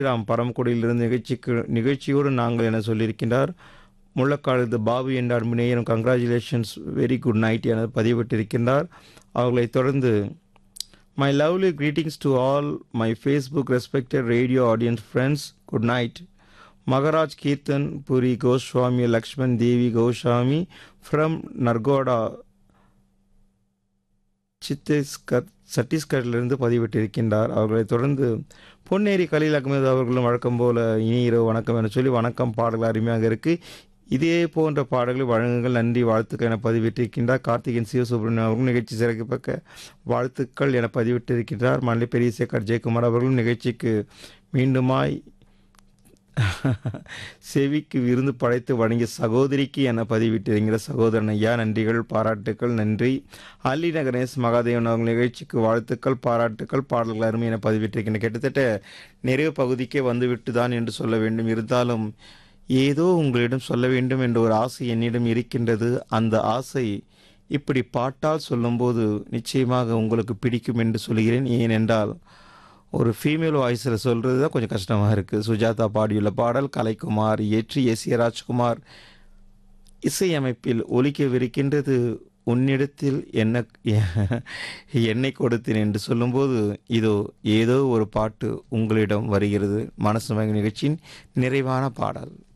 ராம் பரமக்குடியிலிருந்து நிகழ்ச்சிக்கு நிகழ்ச்சியோடு நாங்கள் என சொல்லியிருக்கின்றார் முள்ளக்காடு பாபு என்ற அன்பு நேயரும் கங்க்ராச்சுலேஷன்ஸ் வெரி குட் நைட் என பதிவிட்டிருக்கின்றார் அவர்களைத் தொடர்ந்து my lovely greetings to all my Facebook respected radio audience friends good night Maharaj Kirtan Puri Goswami Laxman Devi Goswami from Narkoda Chhattisgarh சத்தீஸ்கரிலிருந்து பதிவிட்டிருக்கின்றார் அவர்களைத் தொடர்ந்து பொன்னேரி கலீல் அகமது அவர்களும் வழக்கம் போல இனி இரவு வணக்கம் என சொல்லி வணக்கம் பாடல்கள் அருமையாக இருக்கு இதே போன்ற பாடல்களை வழங்குங்கள் நன்றி வாழ்த்துக்கள் என பதிவிட்டிருக்கின்றார் கார்த்திகேயன் சிவசுப்ரமணியன் அவர்களும் நிகழ்ச்சி சிறக்கப்பக்க வாழ்த்துக்கள் என பதிவிட்டிருக்கின்றார் மல்லி பெரியசேகர் ஜெயக்குமார் அவர்களும் நிகழ்ச்சிக்கு மீண்டுமாய் செவிக்கு விருந்து படைத்து வழங்கிய சகோதரிக்கு என பதிவிட்டிருக்கிற சகோதரன் ஐயா நன்றிகள் பாராட்டுக்கள் நன்றி அல்லி நகரேஷ் மகாதேவன் அவங்க நிகழ்ச்சிக்கு வாழ்த்துக்கள் பாராட்டுக்கள் பாடல்கள் அருமை என பதிவிட்டிருக்கின்றன கிட்டத்தட்ட நிறைவு பகுதிக்கே வந்துவிட்டு தான் என்று சொல்ல வேண்டும் இருந்தாலும் ஏதோ உங்களிடம் சொல்ல வேண்டும் என்ற ஒரு ஆசை என்னிடம் இருக்கின்றது அந்த ஆசை இப்படி பாட்டால் சொல்லும்போது நிச்சயமாக உங்களுக்கு பிடிக்கும் என்று சொல்கிறேன் ஏனென்றால் ஒரு ஃபீமேல் வாய்ஸில் சொல்கிறது தான் கொஞ்சம் கஷ்டமாக இருக்குது சுஜாதா பாடியுள்ள பாடல் கலைக்குமார் ஏற்றி எஸ் ஏ ராஜ்குமார் இசையமைப்பில் ஒலிக்கவிருக்கின்றது உன்னிடத்தில் என்ன என்னை கொடுத்தேன் என்று சொல்லும்போது இதோ ஏதோ ஒரு பாட்டு உங்களிடம் வருகிறது மனசு மயங்கும் நிகழ்ச்சியின் நிறைவான பாடல்